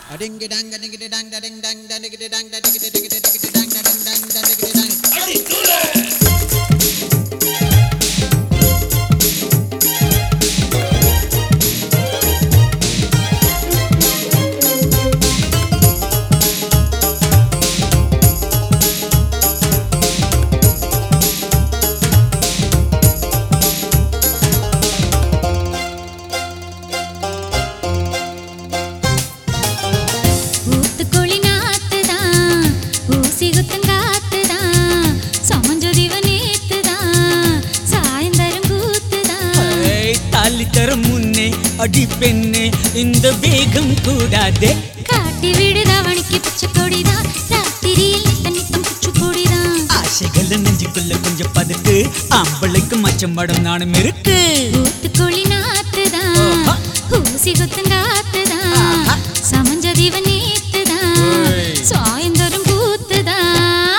ஊத்துக்குழி நாத்துதான் ஊசி குத்துங்காத்துதான் சமஞ்சதிவ நேத்துதான் சாயந்தரம் கூத்துதான் ஏய், தாலி தரும் முன்னே அடி பெண்ணே இந்த வேகம் கூடாதே காட்டி விடுதவணிக்கு பச்சை கொடிதான் ராத்திரியில் நித்த நித்தம் குச்சு கொடிதான் ஆசைகள் நெஞ்சுக்குள்ள கொஞ்சம் பதுக்கு ஆம்பளைக்கு மச்சம் படம் நானும் இருக்கு ஊத்துக்குழி நாத்துதான் ஆஹா. ஊசி குத்துங்காத்துதான் ஆஹா. சமஞ்சதிவ நேத்துதான் ஏய். சாயந்தரம் கூத்துதான்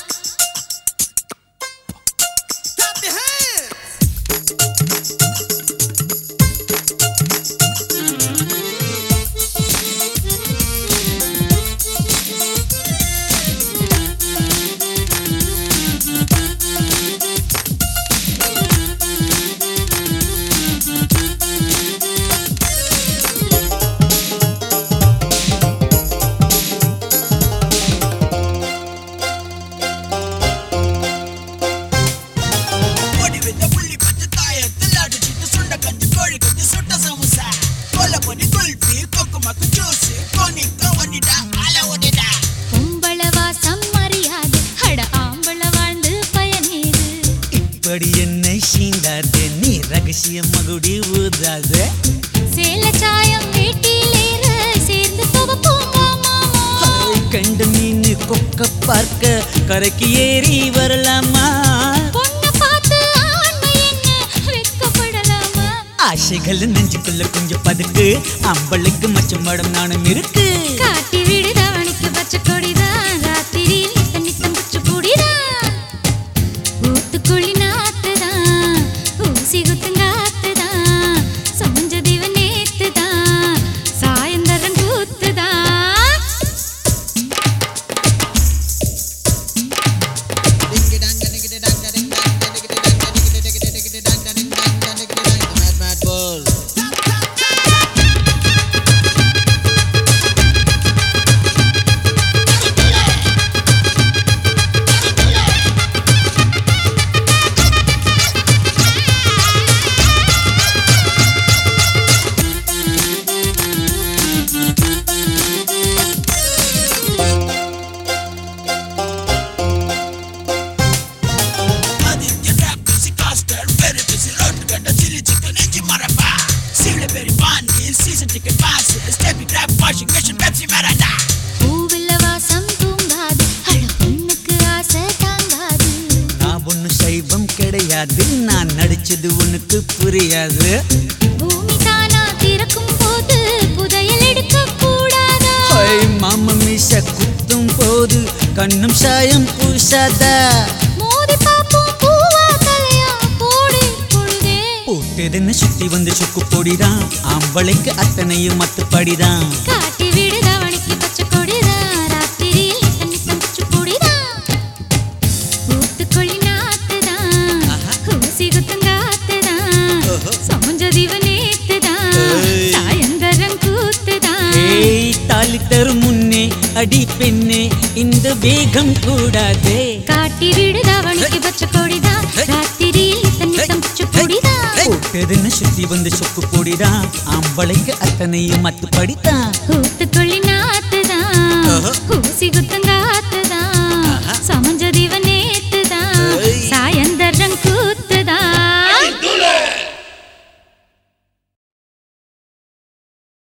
பொடி வித்த புள்ளி பச்சை தாயத்தில் அடிச்சிட்டு சுண்ட கஞ்சி கோழி கஞ்சி சுட்ட சமோசா கொல்ல பொடி குல்பி கொக்கு மக்கு ஜூஸ் கோனிக்க ஒன்னிடா அல ஒன்னிடா பொம்பள வாசம் மரியாது அட ஆம்பள வாழ்ந்து பயனேது இப்படி என்னை சீண்டாதே நீ ரகசிய மகுடி ஊதாதே சேல சாயம் வேட்டியிலேற சேர்ந்து துவப்போமா மாமா கண்ட மீன் கொக்க பார்க்க கரைக்கு ஏறி வரலாமா பொண்ண பார்த்து ஆண்மை என்ன வெட்கப்படலாமா ஆசைகள் நெஞ்சுக்குள்ள கொஞ்சம் பதுக்கு அம்பளுக்கு மச்சம் படம் நானும் இருக்கு காட்டி விடுதவனுக்கு பச்சை கொடிதான் ராத்திரியில் நித்த நித்தம் குச்சு குடிதான் ஊத்துக்குழி நாத்துதான் ஊசி குத்துங்காத்துதான் சமஞ்ச திவ நேத்துதான் சாயந்தரம் கூத்துதான் Aditya rap busy caster very busy road கண்ட சில்லி சிக்கன் நெஞ்சி மரப்பா சீவில பெரி பாண்டி season ticket pass Steffi Graf washing machine Pepsi Mirinda பூவில்ல வாசம் தூங்காது அழ பொண்ணுக்கு ஆசை தாங்காது நான் ஒண்ணு சைவம் கிடையாது நான் நடிச்சது உனக்கு புரியாது பூமி தானா திறக்கும் போது புதையல் எடுக்க கூடாதா ஐ, மாம மீச குத்தும் போது கண்ணும் சாயம் பூசாதா மோதி பாப்போம் பூவா தலையா போடு பொழுதே போட்டதுன்னு சுத்தி வந்து சுக்கு பொடிதான் ஆம்பளைக்கு அத்தனையும் மத்துப்படிதான் காட்டி விடுதவனுக்கு பச்சை கொடிதான் ராத்திரியில் நித்தம் நித்தம் குச்சு பொடிதான் ஊத்துக்கொள்ளி நாத்துதான் ஊசி குத்துங்காத்துதான் சமஞ்சதிவ நேத்துதான் ஏய். சாயந்தரம் கூத்துதான் ஏய் தாலி தரும் முன்னே அடி பெண்ணே இந்த வேகம் கூடாதே காட்டி விடுதவனுக்கு பச்சை கொடிதான் ராத்திரியில் நித்தம் நித்தம் குச்சு பொடிதான் போட்டதுன்னு சுத்தி வந்து சொக்கு பொடிதான் ஆம்பளைக்கு அத்தனையும் மத்துப்படிதான் ஊத்துக்கொள்ளி நாத்துதான் ஊசி குத்துங்க